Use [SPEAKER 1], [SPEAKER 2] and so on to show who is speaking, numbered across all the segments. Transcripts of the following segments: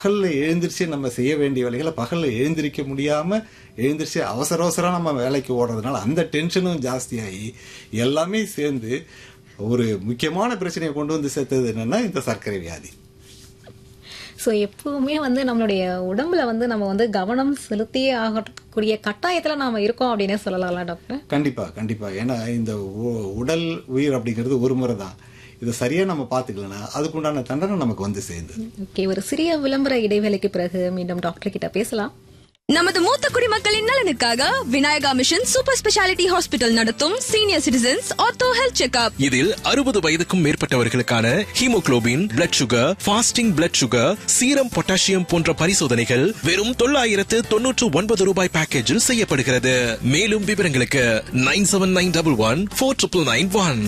[SPEAKER 1] பகல்ல எழுந்திருச்சு நம்ம செய்ய வேண்டிய வேலைகளை பகல்ல எழுந்திருக்க முடியாம எழுந்திருச்சு அவசர அவசரம் நம்ம வேலைக்கு ஓடுறதுனால அந்த டென்ஷனும் ஜாஸ்தியாகி எல்லாமே சேர்ந்து ஒரு முக்கியமான பிரச்சனையை கொண்டு வந்து சேர்த்தது என்னன்னா இந்த சர்க்கரை வியாதி
[SPEAKER 2] ஸோ எப்பவுமே வந்து நம்மளுடைய உடம்புல வந்து நம்ம வந்து கவனம் செலுத்தியே ஆகக்கூடிய கட்டாயத்துல நாம இருக்கோம் அப்படின்னே சொல்லலாம்ல டாக்டர்
[SPEAKER 1] கண்டிப்பா கண்டிப்பா ஏன்னா இந்த உ- உடல் உயிர் அப்படிங்கிறது ஒரு முறை தான் இதை சரியா நம்ம பாத்துக்கலன்னா அதுக்குண்டான தண்டனை நமக்கு வந்து சேர்ந்து
[SPEAKER 2] ஓகே ஒரு சிறிய விளம்பர இடைவேளைக்கு பிறகு மீண்டும் டாக்டர் கிட்ட பேசலாம்
[SPEAKER 3] நமது மூத்த குடிமக்களின் நலனுக்காக Vinayaka mission super speciality hospital நடத்தும் senior citizens ortho health checkup
[SPEAKER 4] இதில் அறுபது வயதுக்கும் மேற்பட்டவர்களுக்கான haemoglobin blood sugar fasting blood sugar serum potassium போன்ற பரிசோதனைகள் வெறும் தொள்ளாயிரத்து தொன்னூற்று ஒன்பது ரூபாய் பேக்கேஜில் செய்யப்படுகிறது மேலும் விவரங்களுக்கு nine seven nine double one four triple nine one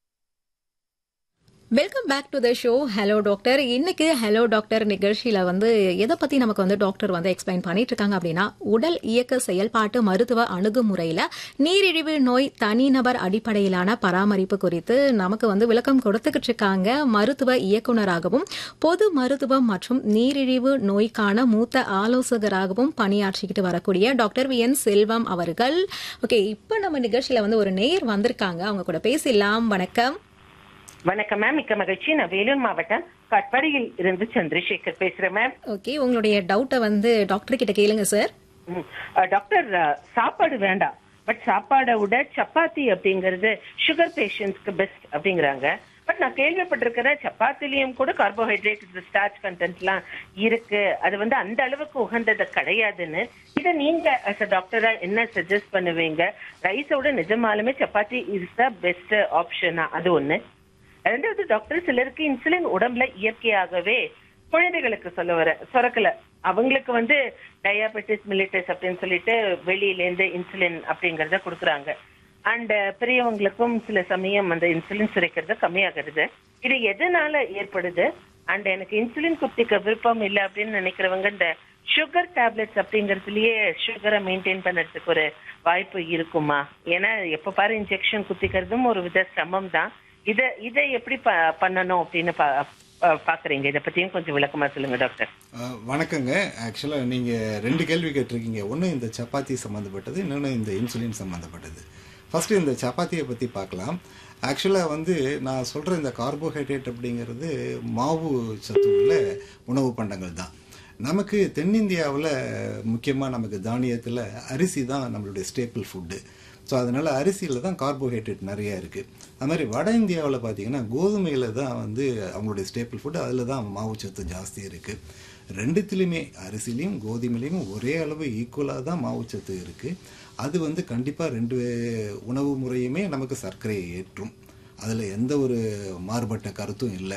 [SPEAKER 2] welcome back to the show hello doctor இன்னைக்கு ஹலோ டாக்டர் நிகழ்ச்சியில வந்து எதை பத்தி நமக்கு வந்து டாக்டர் வந்து எக்ஸ்பிளைன் பண்ணிட்டு இருக்காங்க அப்படின்னா உடல் இயக்க செயல்பாட்டு மருத்துவ அணுகுமுறையில நீரிழிவு நோய் தனிநபர் அடிப்படையிலான பராமரிப்பு குறித்து நமக்கு வந்து விளக்கம் கொடுத்துக்கிட்டு இருக்காங்க மருத்துவ இயக்குனராகவும் பொது மருத்துவம் மற்றும் நீரிழிவு நோய்க்கான மூத்த ஆலோசகராகவும் பணியாற்றிக்கிட்டு வரக்கூடிய டாக்டர் வி என் செல்வம் அவர்கள் ஓகே இப்போ நம்ம நிகழ்ச்சியில வந்து ஒரு நேயர் வந்திருக்காங்க அவங்க கூட பேசலாம் வணக்கம்
[SPEAKER 5] வணக்கம் மேம் மிக்க மகிழ்ச்சி நான் வேலூர் மாவட்டம் கட்பாடியில் இருந்து சந்திரசேகர் பேசுறேன் மேம்
[SPEAKER 2] ஓகே உங்களுடைய டவுட்டை வந்து டாக்டர் கிட்ட கேளுங்க சார்
[SPEAKER 5] ம். அஹ், டாக்டர் அஹ், சாப்பாடு வேண்டாம் பட் சாப்பாடை விட சப்பாத்தி அப்படிங்கறது சுகர் பேஷண்ட்ஸ்க்கு பெஸ்ட் அப்படிங்கிறாங்க பட் நான் கேள்விப்பட்டிருக்கிறேன் சப்பாத்திலையும் கூட கார்போஹைட்ரேட் ஸ்டார்ச் கண்டென்ட்லாம் இருக்கு அது வந்து அந்த அளவுக்கு உகந்தது கிடையாதுன்னு இதை நீங்க as a டாக்டரா என்ன சஜஸ்ட் பண்ணுவீங்க ரைஸோட நிஜமாலுமே சப்பாத்தி இஸ் த பெஸ்ட் ஆப்ஷனா அது ஒண்ணு ரெண்டாவது டாக்டர் சிலருக்கு இன்சுலின் உடம்புல இயற்கையாகவே குழந்தைகளுக்கு சொல்ல வர சுரக்கல அவங்களுக்கு வந்து டயாபெட்டிஸ் மிலிட்டஸ் அப்படின்னு சொல்லிட்டு வெளியில இருந்து இன்சுலின் அப்படிங்கறத கொடுக்குறாங்க அண்ட் பெரியவங்களுக்கும் சில சமயம் அந்த இன்சுலின் சுரைக்கிறது கம்மியாகிறது இது எதனால ஏற்படுது அண்ட் எனக்கு இன்சுலின் குத்திக்க விருப்பம் இல்லை அப்படின்னு நினைக்கிறவங்க இந்த சுகர் டேப்லெட்ஸ் அப்படிங்கறதுலயே சுகரை மெயின்டைன் பண்ணுறதுக்கு ஒரு வாய்ப்பு இருக்குமா ஏன்னா எப்ப பாரு இன்ஜெக்ஷன் குத்திக்கிறதும் ஒரு வித சிரமம் தான் இத இதை எப்படி ப- பண்ணணும் அப்படின்னு பா- பா- பாக்குறீங்க இத பத்தியும் கொஞ்சம் விளக்கமா சொல்லுங்க டாக்டர்
[SPEAKER 1] அஹ், வணக்கங்க ஆக்சுவலாக நீங்கள் ரெண்டு கேள்வி கேட்டிருக்கீங்க ஒன்று இந்த சப்பாத்தி சம்மந்தப்பட்டது இன்னொன்று இந்த இன்சுலின் சம்மந்தப்பட்டது ஃபர்ஸ்ட் இந்த சப்பாத்தியை பற்றி பார்க்கலாம் ஆக்சுவலாக வந்து நான் சொல்கிற இந்த கார்போஹைட்ரேட் அப்படிங்கிறது மாவு சத்து உள்ள உணவு பண்டங்கள் தான் நமக்கு தென்னிந்தியாவில் முக்கியமாக நமக்கு தானியத்தில் அரிசி தான் நம்மளுடைய ஸ்டேப்பிள் ஃபுட்டு ஸோ அதனால அரிசியில் தான் கார்போஹைட்ரேட் நிறைய இருக்குது அது மாதிரி வட இந்தியாவில் பார்த்தீங்கன்னா கோதுமையில் தான் வந்து அவங்களுடைய ஸ்டேப்பிள் ஃபுட் அதில் தான் மாவுச்சத்து ஜாஸ்தி இருக்குது ரெண்டுத்துலேயுமே அரிசிலையும் கோதுமையிலையும் ஒரே அளவு ஈக்குவலாக தான் மாவுச்சத்து இருக்குது அது வந்து கண்டிப்பாக ரெண்டு உணவு முறையுமே நமக்கு சர்க்கரையை ஏற்றும் அதில் எந்த ஒரு மாறுபட்ட கருத்தும் இல்லை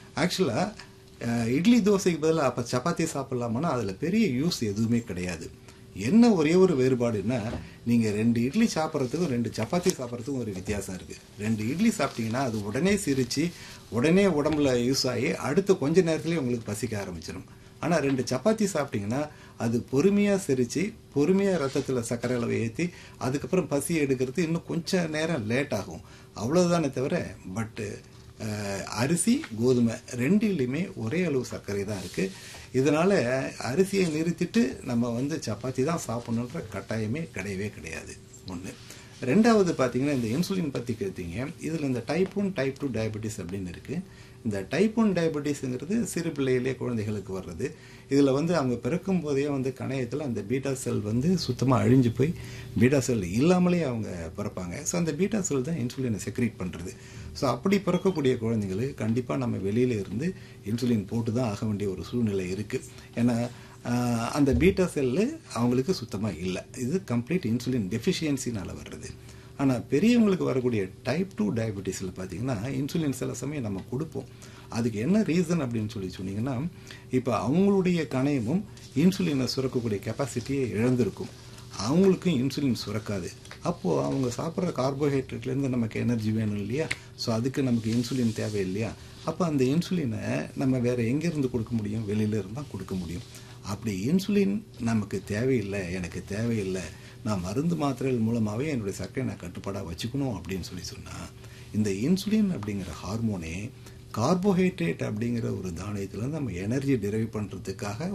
[SPEAKER 1] ஆக்சுவலாக இட்லி தோசைக்கு பதிலாக அப்போ சப்பாத்தி சாப்பிட்லாமான்னா அதில் பெரிய யூஸ் எதுவுமே கிடையாது என்ன ஒரே ஒரு வேறுபாடுன்னா நீங்கள் ரெண்டு இட்லி சாப்பிட்றதுக்கும் ரெண்டு சப்பாத்தி சாப்பிட்றதுக்கும் ஒரு வித்தியாசம் இருக்குது ரெண்டு இட்லி சாப்பிட்டீங்கன்னா அது உடனே சிரித்து உடனே உடம்புல யூஸ் ஆகி அடுத்த கொஞ்ச நேரத்துலேயே உங்களுக்கு பசிக்க ஆரம்பிச்சிடும் ஆனால் ரெண்டு சப்பாத்தி சாப்பிட்டீங்கன்னா அது பொறுமையாக சிரித்து பொறுமையாக ரத்தத்தில் சர்க்கரை அளவை ஏற்றி அதுக்கப்புறம் பசி எடுக்கிறது இன்னும் கொஞ்சம் நேரம் லேட் ஆகும் அவ்வளோதானே தவிர பட்டு அஹ், அரிசி கோதுமை ரெண்டுலையுமே ஒரே அளவு சர்க்கரை தான் இருக்குது இதனால் அரிசியை நிறுத்திட்டு நம்ம வந்து சப்பாத்தி தான் சாப்பிடணுன்ற கட்டாயமே கிடையவே கிடையாது ஒன்று ரெண்டாவது பார்த்தீங்கன்னா இந்த இன்சுலின் பற்றி கேட்டீங்க இதில் இந்த type one type two diabetes அப்படின்னு இருக்குது இந்த டைப் ஒன் டயபெட்டிஸுங்கிறது சிறு பிள்ளையிலே குழந்தைகளுக்கு வர்றது இதில் வந்து அவங்க பிறக்கும் போதே வந்து கணையத்தில் அந்த பீட்டா செல் வந்து சுத்தமாக அழிஞ்சு போய் பீட்டா செல் இல்லாமலே அவங்க பிறப்பாங்க ஸோ அந்த பீட்டா செல் தான் இன்சுலினை செக்ரேட் பண்ணுறது ஸோ அப்படி பிறக்கக்கூடிய குழந்தைங்களுக்கு கண்டிப்பாக நம்ம வெளியில இருந்து இன்சுலின் போட்டு தான் ஆக வேண்டிய ஒரு சூழ்நிலை இருக்குது ஏன்னா ஆஹ், அந்த பீட்டா செல்லு அவங்களுக்கு சுத்தமாக இல்லை இது கம்ப்ளீட் இன்சுலின் டெஃபிஷியன்சினால வர்றது ஆனால் பெரியவங்களுக்கு வரக்கூடிய டைப் டூ டயபெட்டிஸில் பார்த்தீங்கன்னா இன்சுலின் சில சமயம் நம்ம கொடுப்போம் அதுக்கு என்ன ரீசன் அப்படின்னு சொல்லி சொன்னீங்கன்னா இப்போ அவங்களுடைய கணையமும் இன்சுலினை சுரக்கக்கூடிய கெப்பாசிட்டியை இழந்திருக்கும் அவங்களுக்கும் இன்சுலின் சுரக்காது அப்போது அவங்க சாப்பிட்ற கார்போஹைட்ரேட்லேருந்து நமக்கு எனர்ஜி வேணும் இல்லையா ஸோ அதுக்கு நமக்கு இன்சுலின் தேவை இல்லையா அப்போ அந்த இன்சுலினை நம்ம வேற எங்கேருந்து கொடுக்க முடியும் வெளியில இருந்து தான் கொடுக்க முடியும் அப்படி இன்சுலின் நமக்கு தேவையில்லை எனக்கு தேவையில்லை நான் மருந்து மாத்திரைகள் மூலமாகவே என்னுடைய சர்க்கரை நான் கட்டுப்பாடாக வச்சுக்கணும் அப்படின்னு சொல்லி சொன்னால் இந்த இன்சுலின் அப்படிங்கிற ஹார்மோனே கார்போஹைட்ரேட் அப்படிங்கிற ஒரு தானியத்துல இருந்து நம்ம எனர்ஜி டெரைவ் பண்றதுக்காக